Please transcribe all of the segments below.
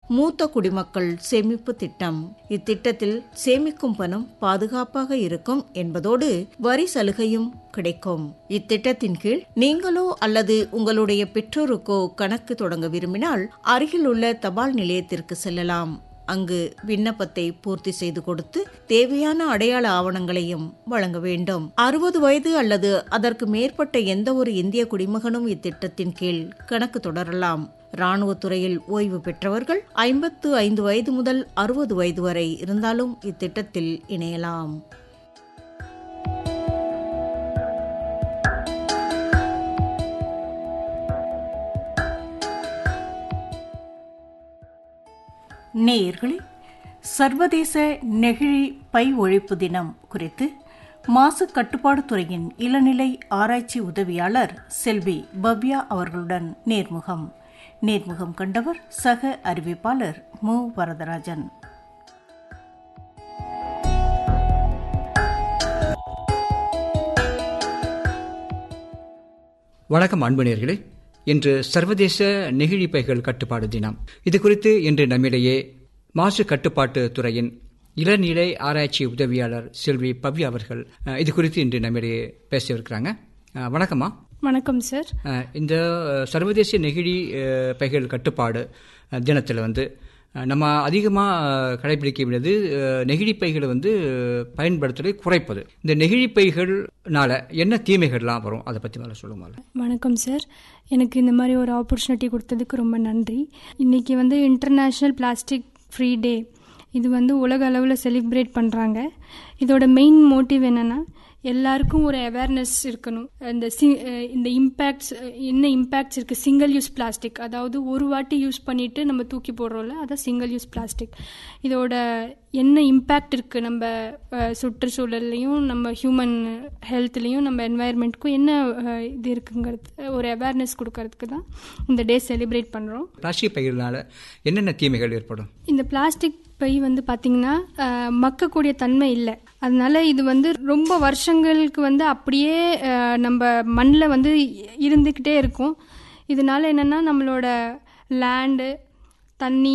மூத்த குடிமக்கள் சேமிப்பு திட்டம் இத்திட்டத்தில் சேமிக்கும் பணம் பாதுகாப்பாக இருக்கும் என்பதோடு வரி சலுகையும் கிடைக்கும் இத்திட்டத்தின் கீழ் நீங்களோ அல்லது உங்களுடைய பெற்றோருக்கோ கணக்கு தொடங்க விரும்பினால் அருகிலுள்ள தபால் நிலையத்திற்கு செல்லலாம் அங்கு விண்ணப்பத்தை பூர்த்தி செய்து கொடுத்து தேவையான அடையாள ஆவணங்களையும் வழங்க வேண்டும் அறுபது வயது அல்லது அதற்கு மேற்பட்ட எந்த ஒரு இந்திய குடிமகனும் இத்திட்டத்தின் கீழ் கணக்கு தொடரலாம் இராணுவத்துறையில் ஓய்வு பெற்றவர்கள் ஐம்பத்து ஐந்து வயது முதல் அறுபது வயது வரை இருந்தாலும் இத்திட்டத்தில் இணையலாம் நேயர்களே சர்வதேச நெகிழி பை ஒழிப்பு தினம் குறித்து மாசு கட்டுப்பாடு துறையின் இளநிலை ஆராய்ச்சி உதவியாளர் செல்வி பவ்யா அவர்களுடன் நேர்முகம் நேர்முகம் கண்டவர் சக அறிவிப்பாளர் மு வரதராஜன் வணக்கம் அன்புநேர்களே இன்று சர்வதேச நெகிழி பைகள் கட்டுப்பாடு தினம் இது குறித்து இன்று நம்மிடையே மாசு கட்டுப்பாட்டு துறையின் இளநிலை ஆராய்ச்சி உதவியாளர் செல்வி பவ்யா அவர்கள் அஹ், இது குறித்து இன்று நம்மிடையே பேசவிருக்கிறாங்க அஹ், வணக்கம்மா வணக்கம் சார் அஹ், இந்த அஹ், சர்வதேச நெகிழி அஹ், பைகள் கட்டுப்பாடு அஹ், தினத்தில் வந்து அஹ், நம்ம அதிகமாக கடைபிடிக்க வேண்டியது அஹ், நெகிழி பைகளை வந்து அஹ், பயன்படுத்துவதை குறைப்பது இந்த நெகிழி பைகள்னால என்ன தீமைகள்லாம் வரும் அதை பற்றி மேலே சொல்லுங்க வணக்கம் சார் எனக்கு இந்த மாதிரி ஒரு ஆப்பர்ச்சுனிட்டி கொடுத்ததுக்கு ரொம்ப நன்றி இன்னைக்கு வந்து இன்டர்நேஷ்னல் பிளாஸ்டிக் ஃப்ரீ டே இது வந்து உலக அளவில் செலிப்ரேட் பண்ணுறாங்க இதோட மெயின் மோட்டிவ் என்னென்னா எல்லாருக்கும் ஒரு அவேர்னஸ் இருக்கணும் இந்த சி அஹ் இந்த இம்பேக்ட்ஸ் என்ன இம்பேக்ட்ஸ் இருக்குது சிங்கிள் யூஸ் பிளாஸ்டிக் அதாவது ஒரு வாட்டி யூஸ் பண்ணிட்டு நம்ம தூக்கி போடுறோம்ல அதான் சிங்கிள் யூஸ் பிளாஸ்டிக் இதோட என்ன இம்பேக்ட் இருக்குது நம்ம அஹ், சுற்றுச்சூழல்லையும் நம்ம ஹியூமன் ஹெல்த்லேயும் நம்ம என்வாயர்மெண்ட்டுக்கும் என்ன அஹ், இது இருக்குங்கிறது ஒரு அவேர்னஸ் கொடுக்கறதுக்கு தான் இந்த டே செலிப்ரேட் பண்ணுறோம் பிளாஸ்டிக் பைகள்னால என்னென்ன தீமைகள் ஏற்படும் இந்த பிளாஸ்டிக் பை வந்து பார்த்தீங்கன்னா அஹ், மக்கக்கூடிய தன்மை இல்லை அதனால இது வந்து ரொம்ப வருஷங்களுக்கு வந்து அப்படியே அஹ், நம்ம மண்ணில் வந்து இருந்துக்கிட்டே இருக்கும் இதனால என்னென்னா நம்மளோட லேண்டு தண்ணி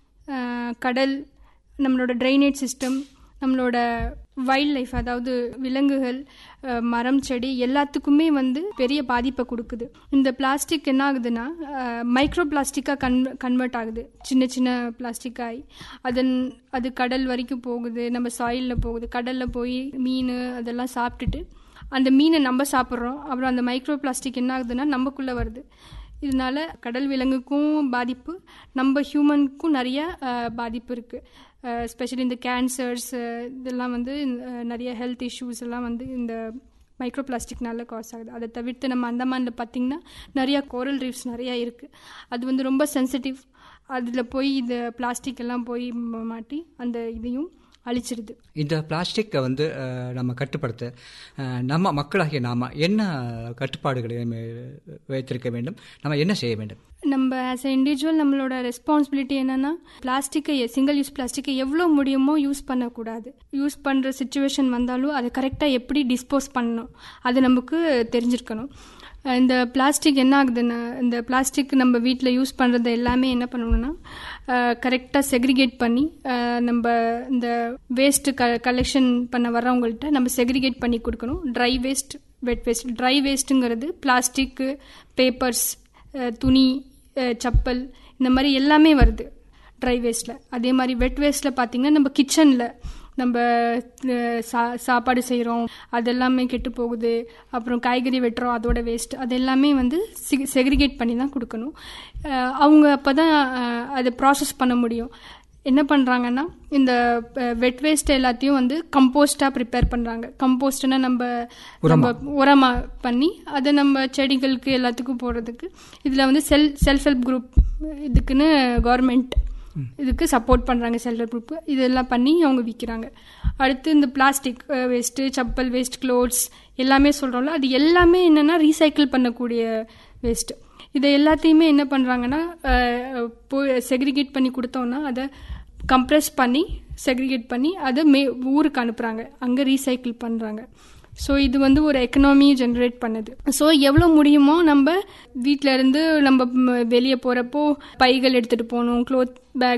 அஹ், கடல் நம்மளோட ட்ரைனேஜ் சிஸ்டம் நம்மளோட வைல்ட் லைஃப் அதாவது விலங்குகள் அஹ், மரம் செடி எல்லாத்துக்குமே வந்து பெரிய பாதிப்பை கொடுக்குது இந்த பிளாஸ்டிக் என்ன ஆகுதுன்னா மைக்ரோ பிளாஸ்டிக்காக கன் கன்வெர்ட் ஆகுது சின்ன சின்ன பிளாஸ்டிக் ஆகி அதன் அது கடல் வரைக்கும் போகுது நம்ம சாயிலில் போகுது கடலில் போய் மீன் அதெல்லாம் சாப்பிட்டுட்டு அந்த மீனை நம்ம சாப்பிட்றோம் அப்புறம் அந்த மைக்ரோ பிளாஸ்டிக் என்ன ஆகுதுன்னா நமக்குள்ளே வருது இதனால கடல் விலங்குக்கும் பாதிப்பு நம்ம ஹியூமனுக்கும் நிறைய அஹ், பாதிப்பு இருக்குது ஸ்பெஷலி இந்த கேன்சர்ஸ் இதெல்லாம் வந்து அஹ், நிறைய ஹெல்த் இஷ்யூஸ் எல்லாம் வந்து இந்த மைக்ரோ பிளாஸ்டிக்னால காஸ் ஆகுது அதை தவிர்த்து நம்ம அந்தமானில் பார்த்தீங்கன்னா நிறையா கோரல் ரீஃப்ஸ் நிறையா இருக்குது அது வந்து ரொம்ப சென்சிட்டிவ் அதில் போய் இந்த பிளாஸ்டிக் எல்லாம் போய் ம- மாட்டி அந்த இதையும் அழிச்சிடுது இந்த பிளாஸ்டிக்கை வந்து அஹ், நம்ம கட்டுப்படுத்த அஹ், நம்ம மக்களாகிய நாம என்ன கட்டுப்பாடுகளை நம்ம வைத்திருக்க வேண்டும் நம்ம என்ன செய்ய வேண்டும் நம்ம ஆஸ் எ இண்டிவிஜுவல் நம்மளோட ரெஸ்பான்சிபிலிட்டி என்னன்னா பிளாஸ்டிக்கை சிங்கிள் யூஸ் பிளாஸ்டிக்கை எவ்வளோ முடியுமோ யூஸ் பண்ணக்கூடாது யூஸ் பண்ணுற சுச்சுவேஷன் வந்தாலும் அதை கரெக்டாக எப்படி டிஸ்போஸ் பண்ணணும் அது நமக்கு தெரிஞ்சிருக்கணும் அஹ் இந்த பிளாஸ்டிக் என்ன ஆகுதுன்னா இந்த பிளாஸ்டிக் நம்ம வீட்டில் யூஸ் பண்ணுறது எல்லாமே என்ன பண்ணணும்னா கரெக்டாக செக்ரிகேட் பண்ணி அஹ் நம்ம இந்த வேஸ்ட் க கலெக்ஷன் பண்ண வர்றவங்கள்ட்ட நம்ம செக்ரிகேட் பண்ணி கொடுக்கணும் dry waste wet waste dry வேஸ்ட்டுங்கிறது பிளாஸ்டிக்கு பேப்பர்ஸ் துணி அஹ் செப்பல் இந்த மாதிரி எல்லாமே வருது ட்ரை வேஸ்ட்டில் அதே மாதிரி வெட் வேஸ்ட்டில் பார்த்தீங்கன்னா நம்ம கிச்சனில் நம்ம அஹ், சா சாப்பாடு செய்கிறோம் அதெல்லாமே கெட்டு போகுது அப்புறம் காய்கறி வெட்டுறோம் அதோட வேஸ்ட் அது எல்லாமே வந்து செக்ரிகேட் பண்ணி தான் கொடுக்கணும் அஹ், அவங்க அப்போ தான் அதை ப்ராசஸ் பண்ண முடியும் என்ன பண்ணுறாங்கன்னா இந்த வெட் வேஸ்ட் எல்லாத்தையும் வந்து கம்போஸ்டாக ப்ரிப்பேர் பண்ணுறாங்க கம்போஸ்ட்னா நம்ம நம்ம உரமாக பண்ணி அதை நம்ம செடிகளுக்கு எல்லாத்துக்கும் போடுறதுக்கு இதில் வந்து செல் செல்ஃப் ஹெல்ப் குரூப் இதுக்குன்னு கவர்மெண்ட் இதுக்கு சப்போர்ட் பண்ணுறாங்க செல்ஃப் ஹெல்ப் குரூப் இதெல்லாம் பண்ணி அவங்க விற்கிறாங்க அடுத்து இந்த plastic waste chappal waste clothes எல்லாமே சொல்கிறோம்ல அது எல்லாமே என்னென்னா ரீசைக்கிள் பண்ணக்கூடிய வேஸ்ட்டு இதை எல்லாத்தையுமே என்ன பண்ணுறாங்கன்னா செக்ரிகேட் பண்ணி கொடுத்தோன்னா அதை கம்ப்ரெஸ் பண்ணி செக்ரிகேட் பண்ணி அதை மே ஊருக்கு அனுப்புகிறாங்க அங்கே ரீசைக்கிள் பண்ணுறாங்க ஸோ இது வந்து ஒரு எக்கனாமி ஜென்ரேட் பண்ணுது ஸோ எவ்வளோ முடியுமோ நம்ம வீட்டில இருந்து நம்ம வெளியே போகிறப்போ பைகள் எடுத்துகிட்டு போகணும் க்ளோத் பேக்